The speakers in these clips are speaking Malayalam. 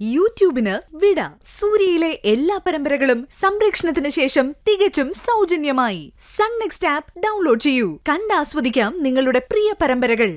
യൂട്യൂബിന് വിട സൂര്യയിലെ എല്ലാ പരമ്പരകളും സംരക്ഷണത്തിന് ശേഷം തികച്ചും സൗജന്യമായി സൺ നെക്സ്റ്റ് ആപ്പ് ഡൗൺലോഡ് ചെയ്യൂ കണ്ടാസ്വദിക്കാം നിങ്ങളുടെ പ്രിയ പരമ്പരകൾ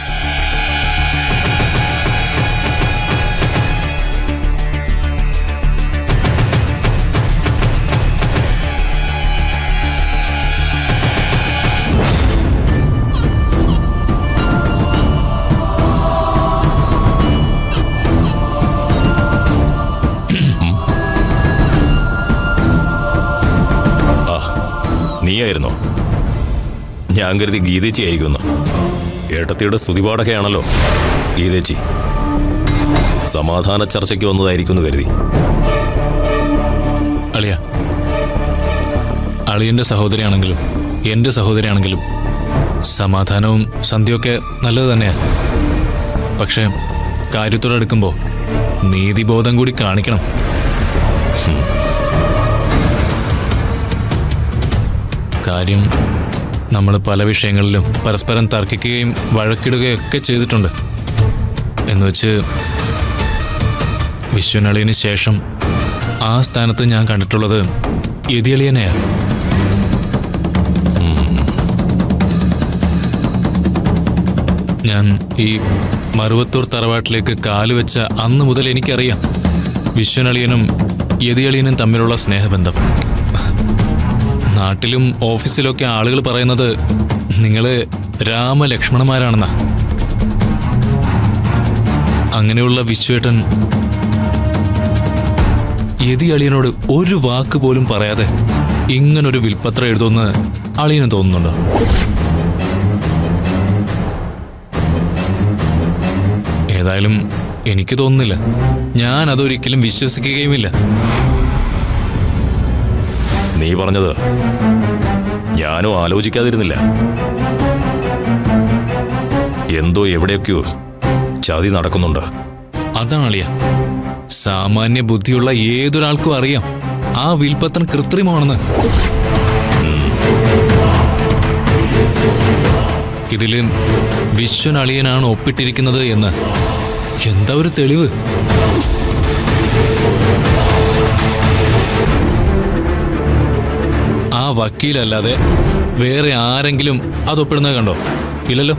ആ നീയായിരുന്നോ ഞാൻ കരുതി ഗീതേച്ചി ആയിരിക്കുമെന്ന് ഏട്ടത്തിയുടെ സ്തുതിപാടൊക്കെയാണല്ലോ ഗീതേച്ചി സമാധാന ചർച്ചയ്ക്ക് വന്നതായിരിക്കുമെന്ന് കരുതി അളിയ അളിയന്റെ സഹോദരിയാണെങ്കിലും എൻ്റെ സഹോദരിയാണെങ്കിലും സമാധാനവും സന്ധ്യയൊക്കെ നല്ലത് തന്നെയാ പക്ഷേ കാര്യത്തോടെടുക്കുമ്പോൾ നീതിബോധം കൂടി കാണിക്കണം ഹും. കാര്യം നമ്മൾ പല വിഷയങ്ങളിലും പരസ്പരം തർക്കിക്കുകയും വഴക്കിടുകയൊക്കെ ചെയ്തിട്ടുണ്ട് എന്നുവെച്ച് വിശ്വനളിയന് ശേഷം ആ സ്ഥാനത്ത് ഞാൻ കണ്ടിട്ടുള്ളത് യതിയളിയനെയാ ഞാൻ ഈ മറുവത്തൂർ തറവാട്ടിലേക്ക് കാലുവെച്ച അന്ന് മുതൽ എനിക്കറിയാം വിശ്വനളിയനും യതിയളിയനും തമ്മിലുള്ള സ്നേഹബന്ധം നാട്ടിലും ഓഫീസിലൊക്കെ ആളുകൾ പറയുന്നത് നിങ്ങള് രാമലക്ഷ്മണന്മാരാണെന്നാ അങ്ങനെയുള്ള വിശ്വേട്ടൻ യതി അളിയനോട് ഒരു വാക്ക് പോലും പറയാതെ ഇങ്ങനൊരു വിൽപ്പത്രം എഴുതുമെന്ന് അളിയന് തോന്നുന്നുണ്ടോ ഏതായാലും എനിക്ക് തോന്നുന്നില്ല ഞാൻ അതൊരിക്കലും വിശ്വസിക്കുകയുമില്ല നീ പറഞ്ഞത് ഞാനും ആലോചിക്കാതിരുന്നില്ല എന്തോ എവിടെയൊക്കെയോ ചതി നടക്കുന്നുണ്ട് അതാണ് അളിയ സാമാന്യ ബുദ്ധിയുള്ള ഏതൊരാൾക്കും അറിയാം ആ വിൽപ്പത്രം കൃത്രിമമാണെന്ന് ഇതില് വിശ്വൻ അളിയനാണ് ഒപ്പിട്ടിരിക്കുന്നത് എന്ന് എന്താ ഒരു തെളിവ് ആ വക്കീലല്ലാതെ വേറെ ആരെങ്കിലും അത് ഒപ്പിടുന്നത് കണ്ടോ ഇല്ലല്ലോ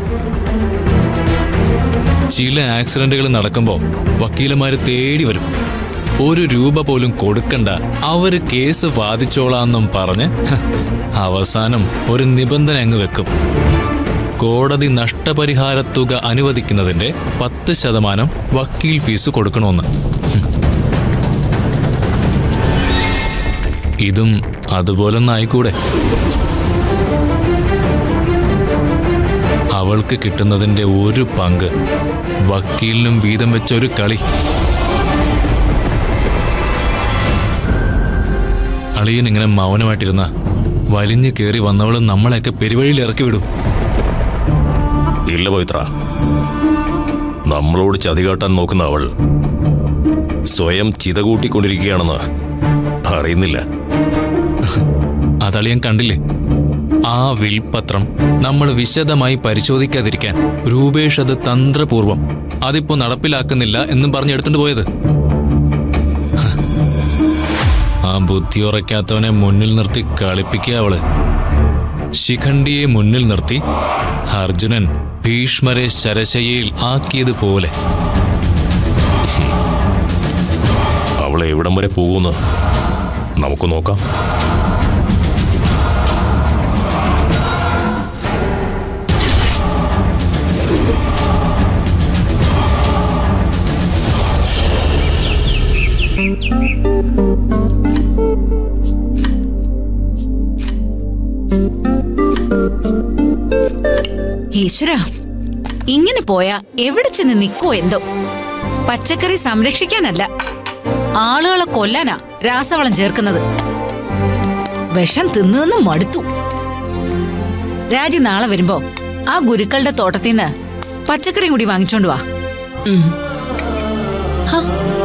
ചില ആക്സിഡന്റുകൾ നടക്കുമ്പോൾ വക്കീലന്മാര് തേടി വരും ഒരു രൂപ പോലും കൊടുക്കണ്ട അവര് കേസ് വാദിച്ചോളാന്നും പറഞ്ഞ് ഹ, അവസാനം ഒരു നിബന്ധന അങ്ങ് വെക്കും കോടതി നഷ്ടപരിഹാര തുക അനുവദിക്കുന്നതിന്റെ പത്ത് ശതമാനം വക്കീൽ ഫീസ് കൊടുക്കണമെന്ന് ഹും. ഇതും അതുപോലൊന്നായിക്കൂടെ അവൾക്ക് കിട്ടുന്നതിന്റെ ഒരു പങ്ക് വക്കീലിനും വീതം വെച്ച ഒരു കളി അളിയൻ ഇങ്ങനെ മൗനമായിട്ടിരുന്ന വലിഞ്ഞു കയറി വന്നവള് നമ്മളെയൊക്കെ പെരുവഴിയിൽ ഇറക്കി വിടും ഇല്ല പവിത്ര നമ്മളോട് ചതി കാട്ടാൻ നോക്കുന്ന അവൾ സ്വയം ചിത കൂട്ടിക്കൊണ്ടിരിക്കുകയാണെന്ന് അറിയുന്നില്ല അതളിയൻ കണ്ടില്ലേ ആ വിൽപത്രം നമ്മൾ വിശദമായി പരിശോധിക്കാതിരിക്കാൻ രൂപേഷ് അത് തന്ത്രപൂർവം അതിപ്പോ നടപ്പിലാക്കുന്നില്ല എന്നും പറഞ്ഞ് എടുത്തുകൊണ്ട് പോയത് ഹ. ആ ബുദ്ധി ഉറയ്ക്കാത്തവനെ മുന്നിൽ നിർത്തി കളിപ്പിക്കുക അവള് ശിഖണ്ഡിയെ മുന്നിൽ നിർത്തി അർജുനൻ ഭീഷ്മരെ ശരശയ്യയിൽ ആക്കിയതുപോലെ അവളെ എവിടം വരെ പോകുമെന്ന് നമുക്ക് നോക്കാം ഈശ്വര ഇങ്ങനെ പോയാ എവിടെ ചെന്ന് നിക്കോ എന്തോ പച്ചക്കറി സംരക്ഷിക്കാനല്ല ആളുകളെ കൊല്ലാനാ രാസവളം ചേർക്കുന്നത് വിഷം തിന്നു മടുത്തു രാജി നാളെ വരുമ്പോ ആ ഗുരുക്കളുടെ തോട്ടത്തിൽ നിന്ന് പച്ചക്കറി കൂടി വാങ്ങിച്ചോണ്ട് വാ ഹ.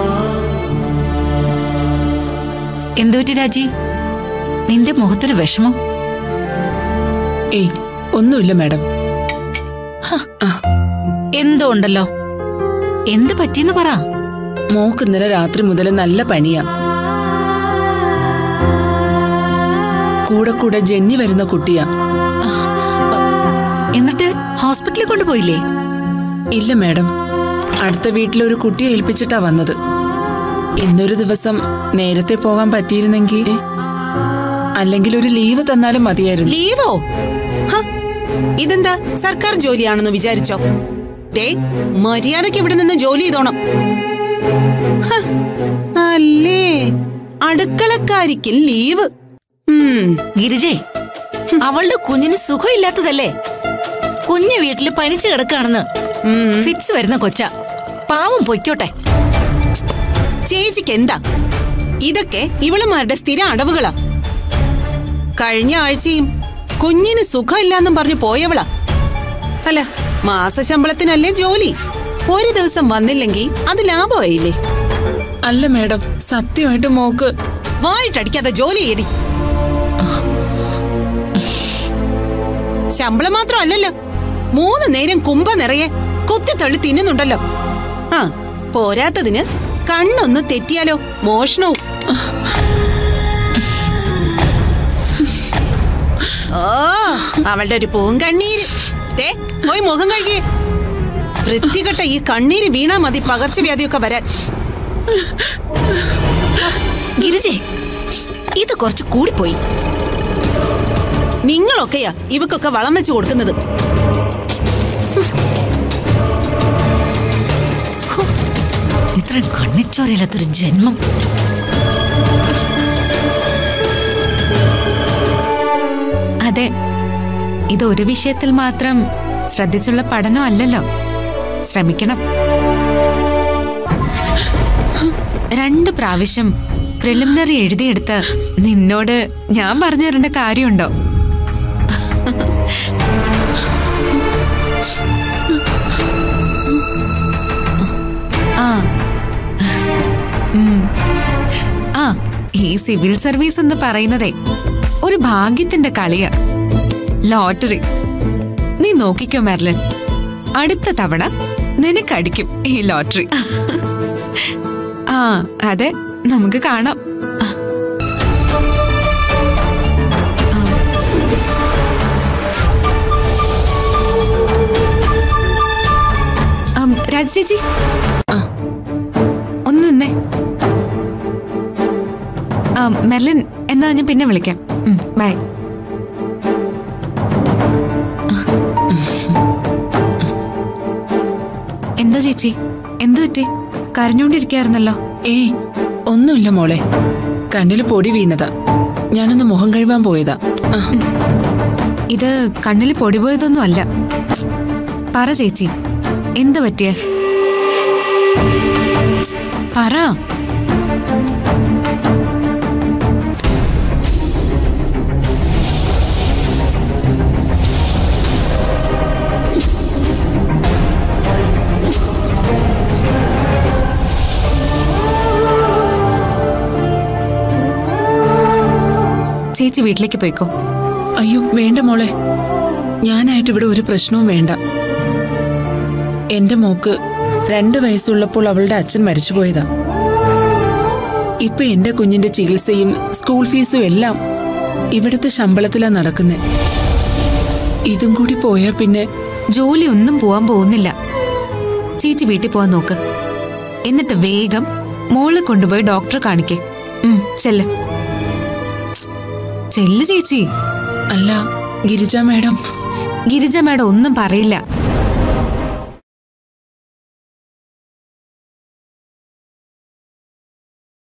എന്തുപറ്റി രാജി നിന്റെ മുഖത്തൊരു വിഷമം ഏയ് ഒന്നുമില്ല മാഡം എന്തോ ഉണ്ടല്ലോ എന്ത് പറ്റിയെന്ന് പറ മോക്ക് ഇന്നലെ രാത്രി മുതൽ നല്ല പനിയാ കൂടെ കൂടെ ജന്നി വരുന്ന കുട്ടിയാ എന്നിട്ട് ഹോസ്പിറ്റലിൽ കൊണ്ടുപോയില്ലേ ഇല്ല മാഡം അടുത്ത വീട്ടിലൊരു കുട്ടിയെ ഏൽപ്പിച്ചിട്ടാ വന്നത് ഇന്നൊരു ദിവസം നേരത്തെ പോകാൻ പറ്റിയിരുന്നെങ്കിൽ അല്ലെങ്കിൽ ഒരു ലീവ് തന്നാലും മതിയായിരുന്നു ലീവോ ഹ, ഇതെന്താ സർക്കാർ ജോലിയാണെന്ന് വിചാരിച്ചോ ദേ മര്യാദക്ക് ഇവിടെ നിന്ന് ജോലി ചെയ്തോണം ഹ, അല്ലേ അടുക്കളക്കാരിക്ക് ലീവ് ഉം, ഗിരിജേ അവളുടെ കുഞ്ഞിന് സുഖമില്ലാത്തതല്ലേ കുഞ്ഞ് വീട്ടില് പനിച്ചു കിടക്കാണെന്ന് ഫിറ്റ്സ് വരുന്ന കൊച്ച പാവം പൊയ്ക്കോട്ടെ ചേച്ചിക്ക് എന്താ ഇതൊക്കെ ഇവളുമാരുടെ സ്ഥിര അടവുകളാ കഴിഞ്ഞ ആഴ്ചയും കുഞ്ഞിന് സുഖമില്ലാന്നും പറഞ്ഞു പോയവളാ അല്ല മാസശമ്പളത്തിനല്ലേ ജോലി ഒരു ദിവസം വന്നില്ലെങ്കിൽ അത് ലാഭമായില്ലേ അല്ല മാഡം സത്യമായിട്ട് മോക്ക് വായിട്ടടിക്കാതെ ജോലി ചെയ്യടി ശമ്പളം മാത്രമല്ലല്ലോ മൂന്ന് നേരം കുമ്പ നിറയെ കുത്തിത്തള്ളി തിന്നുന്നുണ്ടല്ലോ ആ പോരാത്തതിന് കണ്ണൊന്ന് തെറ്റിയാലോ മോഷണവും ഓ അവളുടെ ഒരു പൂങ്കണ്ണീര് ദേ പോയി മുഖം കഴുകിയേ വൃത്തികെട്ട ഈ കണ്ണീര് വീണാ മതി പകർച്ചവ്യാധിയൊക്കെ വരാൻ ഗിരിജേ ഇത് കുറച്ച് കൂടിപ്പോയി നിങ്ങളൊക്കെയാ ഇവക്കൊക്കെ വളം വെച്ച് കൊടുക്കുന്നത് ഇത്രയും കണ്ണിച്ചോരയില്ലാത്തൊരു ജന്മം അതെ ഇത് ഒരു വിഷയത്തിൽ മാത്രം ശ്രദ്ധിച്ചുള്ള പഠനം അല്ലല്ലോ ശ്രമിക്കണം രണ്ട് പ്രാവശ്യം പ്രിലിമിനറി എഴുതിയെടുത്ത് നിന്നോട് ഞാൻ പറഞ്ഞു തരേണ്ട കാര്യമുണ്ടോ ആ ഉം. ആ ഈ സിവിൽ സർവീസ് എന്ന് പറയുന്നതേ ഒരു ഭാഗ്യത്തിന്റെ കളിയാ ലോട്ടറി നീ നോക്കിക്കോ മെർലിൻ അടുത്ത തവണ നിനക്കടിക്കും ഈ ലോട്ടറി ആ അതെ നമുക്ക് കാണാം ആ. ആ. ആം, രാജ ചേച്ചി ആ ഒന്ന് നിന്നേ ആ മെർലിൻ എന്നാ ഞാൻ പിന്നെ വിളിക്കാം ഉം, ബൈ എന്താ ചേച്ചി എന്തു പറ്റി കരഞ്ഞോണ്ടിരിക്കായിരുന്നല്ലോ ഏയ് ഒന്നുമില്ല മോളെ കണ്ണിൽ പൊടി വീണതാ ഞാനൊന്ന് മുഖം കഴുകാൻ പോയതാ ആ, ഇത് കണ്ണിൽ പൊടിപോയതൊന്നും അല്ല പറ ചേച്ചി എന്ത് പറ്റിയ പറ ചേച്ചി വീട്ടിലേക്ക് പോയിക്കോ അയ്യോ വേണ്ട മോളെ ഞാനായിട്ട് ഇവിടെ ഒരു പ്രശ്നവും വേണ്ട എന്റെ മോക്ക് രണ്ടു വയസ്സുള്ളപ്പോൾ അവളുടെ അച്ഛൻ മരിച്ചുപോയതാ ഇപ്പൊ എന്റെ കുഞ്ഞിന്റെ ചികിത്സയും സ്കൂൾ ഫീസും എല്ലാം ഇവിടുത്തെ ശമ്പളത്തിലാ നടക്കുന്നേ ഇതും കൂടി പോയാ പിന്നെ ജോലി ഒന്നും പോവാൻ പോകുന്നില്ല ചേച്ചി വീട്ടിൽ പോവാൻ നോക്ക് എന്നിട്ട് വേഗം മോളെ കൊണ്ടുപോയി ഡോക്ടറെ കാണിക്കേ ഉം, ചെല്ല് ചെല്ല് ചേച്ചി അല്ല ഗിരിജ മാഡം ഗിരിജ മാഡം ഒന്നും പറയില്ല